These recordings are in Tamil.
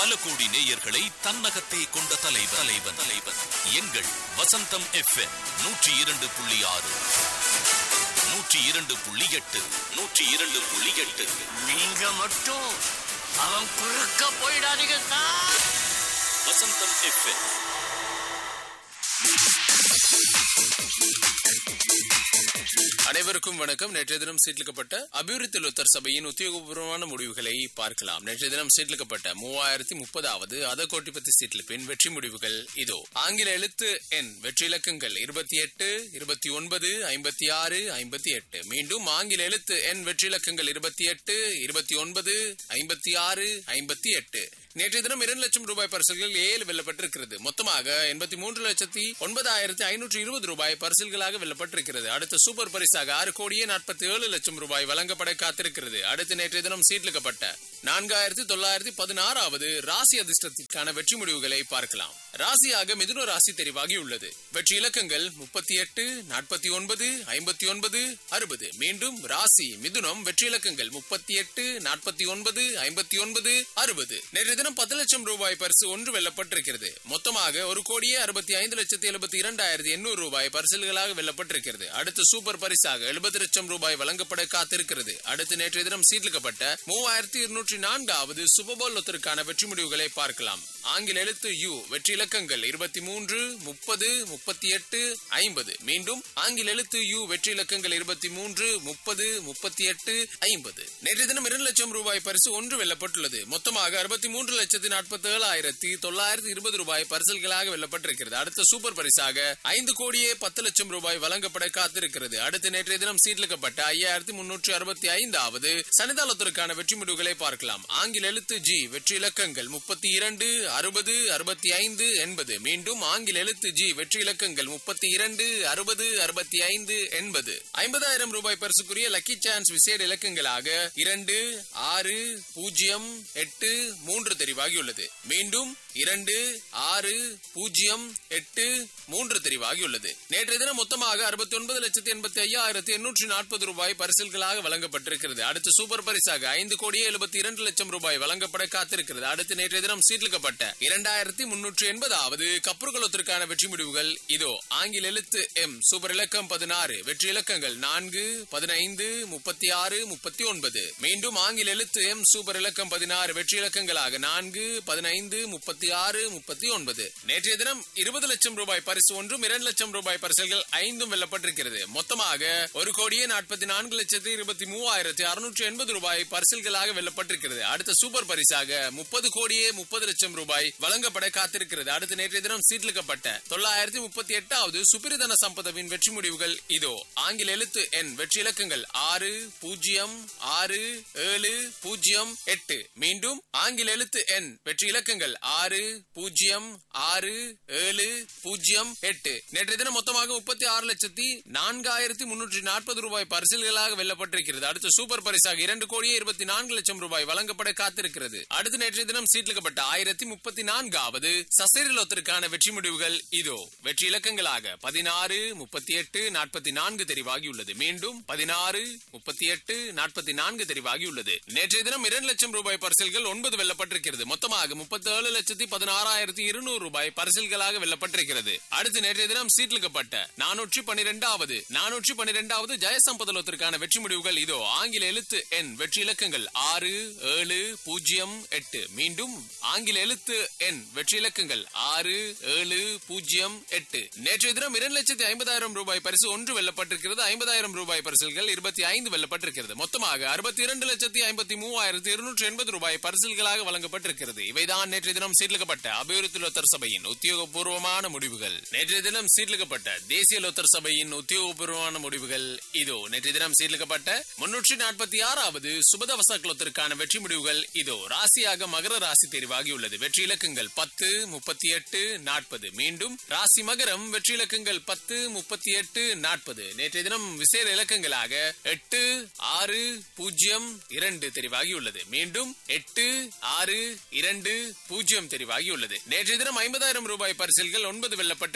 பல கோடி நேயர்களை தன்னகத்தே கொண்ட தலைவர் தலைவன் தலைவன் எங்கள் வசந்தம் எஃப்எம் நூற்றி இரண்டு புள்ளி ஆறு நூற்றி இரண்டு புள்ளி எட்டு நூற்றி இரண்டு புள்ளி எட்டு நீங்க மட்டும் அவன் குறுக்க போயிடாதீங்க சார் வசந்தம் எஃப்எம் அனைவருக்கும் வணக்கம் நேற்றைய தினம் சீட்லிக்கப்பட்ட அபிவிருத்தி லொத்தர் சபையின் உத்தியோகபூர்வமான முடிவுகளை பார்க்கலாம் நேற்றைய தினம் சீட்லிக்கப்பட்ட மூவாயிரத்தி முப்பதாவது அத கோட்டிபத்தி சீட்லிப்பின் வெற்றி முடிவுகள் இதோ ஆங்கில எழுத்து எண் வெற்றி இலக்கங்கள் இருபத்தி எட்டு இருபத்தி ஒன்பது ஐம்பத்தி ஆறு ஐம்பத்தி எட்டு மீண்டும் ஆங்கில எழுத்து எண் வெற்றி இலக்கங்கள் இருபத்தி எட்டு இருபத்தி ஒன்பது ஐம்பத்தி ஆறு ஐம்பத்தி எட்டு நேற்றைய தினம் இரண்டு லட்சம் ரூபாய் பரிசுகள் ஏழு வெல்லப்பட்டிருக்கிறது மொத்தமாக எண்பத்தி மூன்று லட்சத்தி ஒன்பதாயிரத்தி ஐநூற்று இருபது ரூபாய் பரிசுகளாக வெல்லப்பட்டிருக்கிறது அடுத்த சூப்பர் பரிசாக ஆறு கோடியே நாற்பத்தி ஏழு லட்சம் ரூபாய் வழங்கப்பட காத்திருக்கிறது அடுத்து நேற்றைய தினம் சீட்லிக்கப்பட்ட நான்காயிரத்தி தொள்ளாயிரத்தி பதினாறாவது ராசி அதிர்ஷ்டத்திற்கான வெற்றி முடிவுகளை பார்க்கலாம் ராசியாக மிதுன ராசி தெரிவாகியுள்ளது வெற்றி இலக்கங்கள் முப்பத்தி எட்டு நாற்பத்தி ஒன்பது ஐம்பத்தி ஒன்பது அறுபது மீண்டும் ராசி மிதுனம் வெற்றி இலக்கங்கள் முப்பத்தி எட்டு நாற்பத்தி ஒன்பது ஐம்பத்தி ஒன்பது அறுபது நேற்றைய தினம் பத்து லட்சம் ரூபாய் பரிசு ஒன்று வெல்லப்பட்டிருக்கிறது மொத்தமாக ஒரு கோடியே அறுபத்தி ஐந்து லட்சத்தி எழுபத்தி இரண்டாயிரத்தி எண்ணூறு ரூபாய் பரிசல்களாக வெல்லப்பட்டிருக்கிறது அடுத்து சூப்பர் பரிசாக எழுபது லட்சம் ரூபாய் வழங்கப்பட காத்திருக்கிறது அடுத்து நேற்றைய தினம் சீட்லிக்கப்பட்ட மூவாயிரத்தி இருநூற்றி நான்காவது சுபபோல் லொத்தருக்கான வெற்றி முடிவுகளை பார்க்கலாம் ஆங்கில எழுத்து யு வெற்றி இலக்கங்கள் இருபத்தி மூன்று முப்பது முப்பத்தி எட்டு ஐம்பது மீண்டும் ஆங்கில எழுத்து யு வெற்றி இலக்கங்கள் இருபத்தி மூன்று முப்பது முப்பத்தி எட்டு ஐம்பது நேற்றைய தினம் இரண்டு லட்சம் ரூபாய் பரிசு ஒன்று வெல்லப்பட்டுள்ளது மொத்தமாக அறுபத்தி மூன்று லட்சத்தி நாற்பத்தி ஏழாயிரத்தி தொள்ளாயிரத்தி இருபது ரூபாய் பரிசல்களாக வெல்லப்பட்டிருக்கிறது அடுத்த சூப்பர் பரிசாக ஐந்து கோடியே பத்து லட்சம் ரூபாய் வழங்கப்பட காத்திருக்கிறது அடுத்து நேற்றைய தினம் சீட்லிக்கப்பட்ட ஐயாயிரத்தி முன்னூற்றி அறுபத்தி ஐந்தாவது சனிதாளத்திற்கான வெற்றி முடிவுகளை பார்க்கலாம் ஆங்கில எழுத்து ஜி வெற்றி இலக்கங்கள் முப்பத்தி இரண்டு அறுபது அறுபத்தி ஐந்து எண்பது மீண்டும் ஆங்கில எழுத்து ஜி வெற்றி இலக்கங்கள் முப்பத்தி இரண்டு அறுபது அறுபத்தி ஐந்து எண்பது ஐம்பதாயிரம் ரூபாய் பரிசுக்குரிய லக்கி சான்ஸ் விசேட இலக்கங்களாக இரண்டு ஆறு பூஜ்ஜியம் எட்டு மூன்று தெரிவாகியுள்ளது மீண்டும் இரண்டு ஆறு பூஜ்ஜியம் எட்டு மூன்று தெரிவாகியுள்ளது நேற்றைய தினம் மொத்தமாக அறுபத்தி ஒன்பது லட்சத்தி எண்பத்தி ஐயாயிரத்தி எண்ணூற்றி நாற்பது ரூபாய் பரிசில்களாக வழங்கப்பட்டிருக்கிறது அடுத்து சூப்பர் பரிசாக ஐந்து கோடியே எழுபத்தி இரண்டு லட்சம் ரூபாய் வழங்கப்பட காத்திருக்கிறது அடுத்து நேற்றைய தினம் சீட்லிக்கப்பட்ட இரண்டாயிரத்தி முன்னூற்றி எண்பதாவது கப்புறுகளத்திற்கான வெற்றி முடிவுகள் இதோ ஆங்கில எழுத்து எம் சூப்பர் இலக்கம் பதினாறு வெற்றி இலக்கங்கள் நான்கு பதினைந்து முப்பத்தி ஆறு முப்பத்தி ஒன்பது மீண்டும் ஆங்கில எழுத்து எம் சூப்பர் இலக்கம் பதினாறு வெற்றி இலக்கங்களாக நான்கு பதினைந்து முப்பத்தி ஆறு முப்பத்தி ஒன்பது நேற்றைய தினம் இருபது லட்சம் ரூபாய் பரிசு ஒன்றும் இரண்டு லட்சம் ரூபாய் பரிசுகள் ஐந்தும் வெல்லப்பட்டிருக்கிறது மொத்தமாக ஒரு கோடியே நாற்பத்தி நான்கு லட்சத்தி இருபத்தி மூவாயிரத்தி அறுநூற்றி எண்பது ரூபாய் பரிசுகளாக வெல்லப்பட்டிருக்கிறது அடுத்த சூப்பர் பரிசாக முப்பது கோடியே முப்பது லட்சம் ரூபாய் வழங்கப்பட காத்திருக்கிறது அடுத்த நேற்றைய தினம் சீட்லிக்கப்பட்ட தொள்ளாயிரத்தி முப்பத்தி எட்டாவது சுப்பிரதன சம்பதவின் வெற்றி முடிவுகள் இதோ ஆங்கில எழுத்து எண் வெற்றி இலக்கங்கள் ஆறு பூஜ்ஜியம் ஆறு ஏழு பூஜ்ஜியம் எட்டு மீண்டும் ஆங்கில எழுத்து எண் வெற்றி இலக்கங்கள் ஆறு பூஜ்ஜியம் ஆறு ஏழு பூஜ்ஜியம் எட்டு நேற்றைய தினம் மொத்தமாக முப்பத்தி ஆறு லட்சத்தி நான்காயிரத்தி முன்னூற்றி நாற்பது ரூபாய் பரிசில்களாக வெல்லப்பட்டிருக்கிறது அடுத்து சூப்பர் பரிசாக இரண்டு கோடியே இருபத்தி நான்கு லட்சம் ரூபாய் வழங்கப்பட காத்திருக்கிறது அடுத்து நேற்றைய தினம் சீட்லிக்கப்பட்ட ஆயிரத்தி முப்பத்தி நான்காவது சசரிலோத்திற்கான வெற்றி முடிவுகள் இதோ வெற்றி இலக்கங்களாக பதினாறு முப்பத்தி எட்டு நாற்பத்தி நான்கு தெரிவாகியுள்ளது மீண்டும் பதினாறு முப்பத்தி எட்டு நாற்பத்தி நான்கு தெரிவாகியுள்ளது நேற்றைய தினம் இரண்டு லட்சம் ரூபாய் பரிசில்கள் ஒன்பது வெல்லப்பட்டிருக்கிறது மொத்தமாக முப்பத்தி ஏழு லட்சத்தி பதினாறாயிரத்தி இருநூறு ரூபாய் பரிசில்களாக வெல்லப்பட்டிருக்கிறது அடுத்து நேற்றைய தினம் சீட்லிக்கப்பட்ட நானூற்றி பனிரெண்டாவது நானூற்றி பனிரெண்டாவது ஜெயசம்பதலத்திற்கான வெற்றி முடிவுகள் இதோ ஆங்கில எழுத்து எண் வெற்றி இலக்கங்கள் ஆறு ஏழு பூஜ்ஜியம் எட்டு மீண்டும் ஆங்கில எழுத்து எண் வெற்றி இலக்கங்கள் ஆறு ஏழு பூஜ்ஜியம் எட்டு நேற்றைய தினம் இரண்டு லட்சத்தி ஐம்பதாயிரம் ரூபாய் பரிசு ஒன்று வெல்லப்பட்டிருக்கிறது ஐம்பதாயிரம் ரூபாய் பரிசுகள் இருபத்தி ஐந்து வெல்லப்பட்டிருக்கிறது மொத்தமாக அறுபத்தி இரண்டு லட்சத்தி ஐம்பத்தி மூவாயிரத்தி இருநூற்றி எண்பது ரூபாய் பரிசுகளாக வழங்கப்பட்டிருக்கிறது இவைதான் நேற்றைய தினம் சீட்லிக்கப்பட்ட அபிவிருத்தி லோத்தர் சபையின் உத்தியோகபூர்வமான முடிவுகள் நேற்றைய தினம் சீட்லிக்கப்பட்ட தேசிய லோத்தர் சபையின் உத்தியோகபூர்வமான முடிவுகள் இதோ நேற்றைய தினம் சீட்லிக்கப்பட்ட முன்னூற்றி நாற்பத்தி ஆறாவது சுபதவச குலத்திற்கான வெற்றி முடிவுகள் இதோ ராசியாக மகர ராசி தெரிவாகியுள்ளது வெற்றி இலக்கங்கள் பத்து முப்பத்தி எட்டு நாற்பது மீண்டும் ராசி மகரம் வெற்றி இலக்கங்கள் பத்து முப்பத்தி எட்டு நாற்பது நேற்றைய தினம் விசேட இலக்கங்களாக எட்டு ஆறு பூஜ்ஜியம் இரண்டு தெரிவாகியுள்ளது மீண்டும் எட்டு ஆறு இரண்டு பூஜ்ஜியம் தெரிவாகியுள்ளது நேற்றைய தினம் ஐம்பதாயிரம் ரூபாய் பரிசில்கள் ஒன்பது வெல்லப்பட்டிருக்கிறது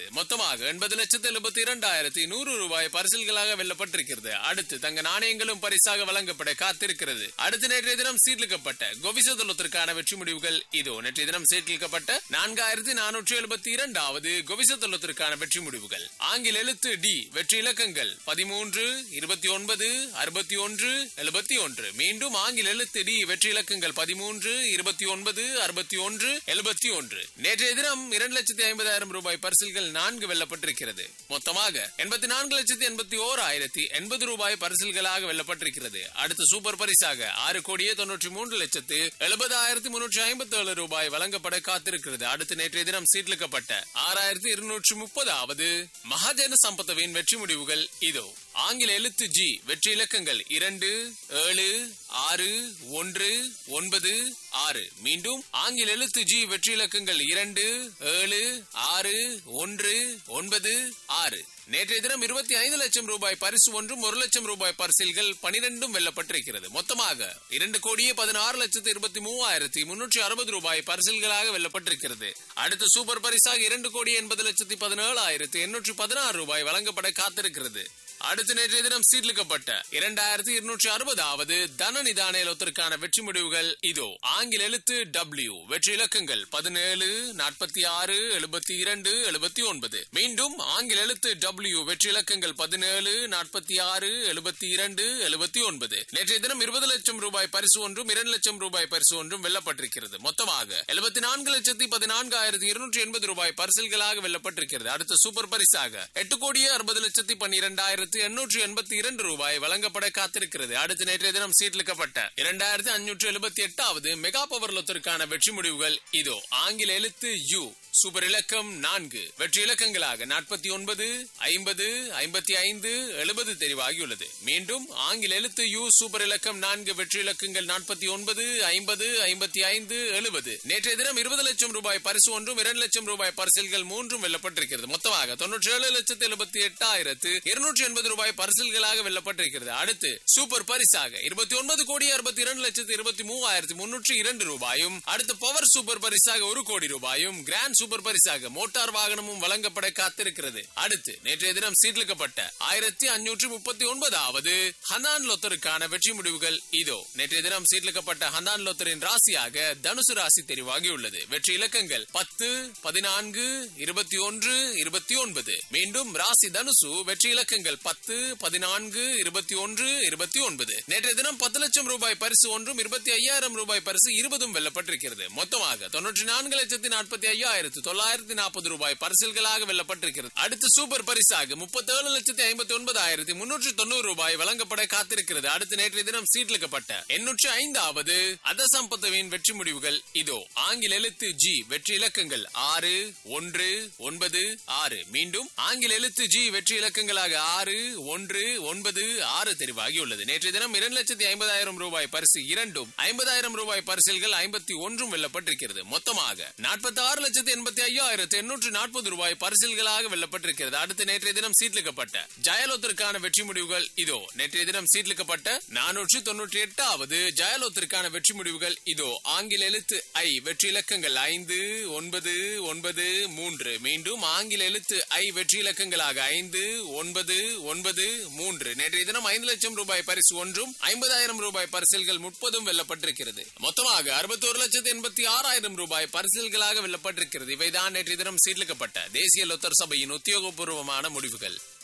மொத்தமாக எண்பது லட்சத்து எழுபத்தி இரண்டாயிரத்தி நூறு ரூபாய் பரிசில்களாக வெல்லப்பட்டிருக்கிறது அடுத்து தங்க நாணயங்களும் பரிசாக வழங்கப்பட காத்திருக்கிறது அடுத்து நேற்றைய தினம் சீர்லிக்கப்பட்ட கொவிசதலத்திற்கான வெற்றி முடிவுகள் இதோ நேற்றைய தினம் சீர்லிக்கப்பட்ட நான்காயிரத்தி நானூற்றி எழுபத்தி இரண்டாவது கொவிசதலத்திற்கான வெற்றி முடிவுகள் ஆங்கில எழுத்து டி வெற்றி இலக்கங்கள் பதிமூன்று இருபத்தி ஒன்பது அறுபத்தி ஒன்று எழுபத்தி ஒன்று மீண்டும் ஆங்கில எழுத்து டி வெற்றி இலக்கங்கள் பதிமூன்று இருபத்தி ஒன்பது அறுபத்தி ஒன்று எழுபத்தி ஒன்று நேற்றைய தினம் இரண்டு லட்சத்தி ஐம்பதாயிரம் ரூபாய் பரிசில்கள் நான்கு வெல்லப்பட்டிருக்கிறது மொத்தமாக எண்பத்தி நான்கு லட்சத்தி எண்பத்தி ஓர் ஆயிரத்தி எண்பது ரூபாய் பரிசில்களாக வெல்லப்பட்டிருக்கிறது அடுத்த சூப்பர் பரிசாக ஆறு கோடியே தொன்னூற்றி மூன்று லட்சத்து எழுபதாயிரத்தி முன்னூற்றி ஐம்பத்தி ஏழு ரூபாய் வழங்கப்பட காத்திருக்கிறது அடுத்து நேற்றைய தினம் சீட்லிக்கப்பட்ட ஆறாயிரத்தி இருநூற்றி முப்பதாவது மகாஜன சம்பத்தவின் வெற்றி முடிவுகள் இதோ ஆங்கில எழுத்து ஜி வெற்றி இலக்கங்கள் இரண்டு ஏழு ஆறு ஒன்று ஒன்பது ஆறு மீண்டும் ஆங்கில எழுத்து ஜி வெற்றி இலக்கங்கள் இரண்டு ஏழு ஆறு ஒன்று ஒன்பது ஆறு நேற்றைய தினம் இருபத்தி ஐந்து லட்சம் ரூபாய் பரிசு ஒன்றும் ஒரு லட்சம் ரூபாய் பரிசில்கள் பனிரெண்டும் வெல்லப்பட்டிருக்கிறது மொத்தமாக இரண்டு கோடியே பதினாறு லட்சத்து இருபத்தி மூவாயிரத்தி முன்னூற்றி அறுபது ரூபாய் பரிசில்களாக வெல்லப்பட்டிருக்கிறது அடுத்த சூப்பர் பரிசாக இரண்டு கோடி எண்பது லட்சத்தி பதினேழாயிரத்தி எண்ணூற்றி பதினாறு ரூபாய் வழங்கப்பட காத்திருக்கிறது அடுத்த நேற்றைய தினம் சீர்லிக்கப்பட்ட இரண்டாயிரத்தி இருநூற்றி அறுபதாவது தன நிதானத்திற்கான வெற்றி முடிவுகள் இதோ ஆங்கில எழுத்து டபிள்யூ வெற்றி இலக்கங்கள் பதினேழு நாற்பத்தி ஆறு எழுபத்தி இரண்டு எழுபத்தி ஒன்பது மீண்டும் ஆங்கில எழுத்து டபிள்யூ வெற்றி இலக்கங்கள் பதினேழு நாற்பத்தி ஆறு எழுபத்தி இரண்டு எழுபத்தி ஒன்பது நேற்றைய தினம் இருபது லட்சம் ரூபாய் பரிசு ஒன்றும் இரண்டு லட்சம் ரூபாய் பரிசு ஒன்றும் வெல்லப்பட்டிருக்கிறது மொத்தமாக எழுபத்தி நான்கு லட்சத்தி பதினான்காயிரத்தி இருநூற்றி எண்பது ரூபாய் பரிசில்களாக வெல்லப்பட்டிருக்கிறது அடுத்த சூப்பர் பரிசாக எட்டு கோடியே அறுபது லட்சத்தி பன்னிரெண்டாயிரத்தி எண்ணூற்றி எண்பத்தி இரண்டு ரூபாய் வழங்கப்பட காத்திருக்கிறது அடுத்த நேற்றைய தினம் சீட்லிக்கப்பட்ட இரண்டாயிரத்தி அஞ்சூற்றி எழுபத்தி எட்டாவது மெகா பவர் லொத்திற்கான வெற்றி முடிவுகள் இதோ ஆங்கில எழுத்து யூ சூப்பர் இலக்கம் நான்கு வெற்றி இலக்கங்களாக நாற்பத்தி ஒன்பது ஐம்பது ஐம்பத்தி ஐந்து எழுபது தெரிவாகியுள்ளது மீண்டும் ஆங்கில எழுத்து யூ சூப்பர் இலக்கம் நான்கு வெற்றி இலக்கங்கள் நாற்பத்தி ஒன்பது ஐம்பது ஐம்பத்தி ஐந்து எழுபது நேற்றைய தினம் இருபது லட்சம் ரூபாய் பரிசு ஒன்றும் இரண்டு லட்சம் ரூபாய் பரிசில்கள் மூன்றும் வெல்லப்பட்டிருக்கிறது மொத்தமாக தொன்னூற்றி ஏழு லட்சத்து எழுபத்தி எட்டாயிரத்து இருநூற்றி எண்பது ரூபாய் பரிசில்களாக வெல்லப்பட்டிருக்கிறது அடுத்து சூப்பர் பரிசாக இருபத்தி ஒன்பது கோடி அறுபத்தி இரண்டு லட்சத்து இருபத்தி மூவாயிரத்தி முன்னூற்றி இரண்டு ரூபாயும் அடுத்து பவர் சூப்பர் பரிசாக ஒரு கோடி ரூபாயும் கிராண்ட் சூப்பர் பரிசாக மோட்டார் வாகனமும் வழங்கப்பட காத்திருக்கிறது அடுத்து நேற்றைய தினம் சீட்லிக்கப்பட்ட ஆயிரத்தி அஞ்சூற்றி முப்பத்தி ஒன்பதாவது ஹனான் லொத்தருக்கான வெற்றி முடிவுகள் இதோ நேற்றைய தினம் சீட்லிக்கப்பட்ட ஹனான் லொத்தரின் ராசியாக தனுசு ராசி தெரிவாகியுள்ளது வெற்றி இலக்கங்கள் பத்து பதினான்கு இருபத்தி ஒன்று இருபத்தி ஒன்பது மீண்டும் ராசி தனுசு வெற்றி இலக்கங்கள் பத்து பதினான்கு இருபத்தி ஒன்று இருபத்தி ஒன்பது நேற்றைய தினம் பத்து லட்சம் ரூபாய் பரிசு ஒன்றும் இருபத்தி ஐயாயிரம் ரூபாய் பரிசு இருபதும் வெல்லப்பட்டிருக்கிறது மொத்தமாக தொன்னூற்றி நான்கு லட்சத்தி நாற்பத்தி ஐயாயிரத்து தொள்ளாயிரத்தி நாற்பது ரூபாய் பரிசில்களாக வெல்லப்பட்டிருக்கிறது அடுத்து சூப்பர் பரிசாக முப்பத்தி ஏழு லட்சத்தி ஐம்பத்தி ஒன்பதாயிரத்தி முன்னூற்றி தொண்ணூறு ரூபாய் வழங்கப்பட காத்திருக்கிறது அடுத்து நேற்றைய தினம் சீட்லிக்கப்பட்ட எண்ணூற்றி ஐந்தாவது அதசம்பத்துவின் வெற்றி முடிவுகள் இதோ ஆங்கில எழுத்து ஜி வெற்றி இலக்கங்கள் ஆறு ஒன்று ஒன்பது ஆறு மீண்டும் ஆங்கில எழுத்து ஜி வெற்றி இலக்கங்களாக ஆறு ஒன்று ஒன்பது ஆறு தெரிவாகியுள்ளது நேற்றைய தினம் இரண்டு லட்சத்தி ஐம்பதாயிரம் ரூபாய் பரிசு இரண்டும் ஐம்பதாயிரம் ரூபாய் பரிசில்கள் ஐம்பத்தி ஒன்றும் வெல்லப்பட்டிருக்கிறது மொத்தமாக நாற்பத்தி ஆறு லட்சத்தி எண்பத்தி ஐயாயிரத்து எண்ணூற்று நாற்பது ரூபாய் பரிசில்களாக வெல்லப்பட்டிருக்கிறது அடுத்து நேற்றைய தினம் சீட்லிக்கப்பட்ட ஜயலோத்திற்கான வெற்றி முடிவுகள் இதோ நேற்றைய தினம் சீட்லிக்கப்பட்ட நானூற்று தொன்னூற்றி எட்டாவது ஜயலோத்திற்கான வெற்றி முடிவுகள் இதோ ஆங்கில எழுத்து ஐ வெற்றி இலக்கங்கள் ஐந்து ஒன்பது ஒன்பது மூன்று மீண்டும் ஆங்கில எழுத்து ஐ வெற்றி இலக்கங்களாக ஐந்து ஒன்பது ஒன்பது மூன்று நேற்றைய தினம் ஐந்து லட்சம் ரூபாய் பரிசு ஒன்றும் ஐம்பதாயிரம் ரூபாய் பரிசில்கள் முப்பதும் வெல்லப்பட்டிருக்கிறது மொத்தமாக அறுபத்தோரு லட்சத்து எண்பத்தி ஆறாயிரம் ரூபாய் பரிசில்களாக வெல்லப்பட்டிருக்கிறது இவைதான் நேற்றைய தினம் சீட்லிக்கப்பட்ட தேசிய லொத்தர் சபையின் உத்தியோகபூர்வமான முடிவுகள்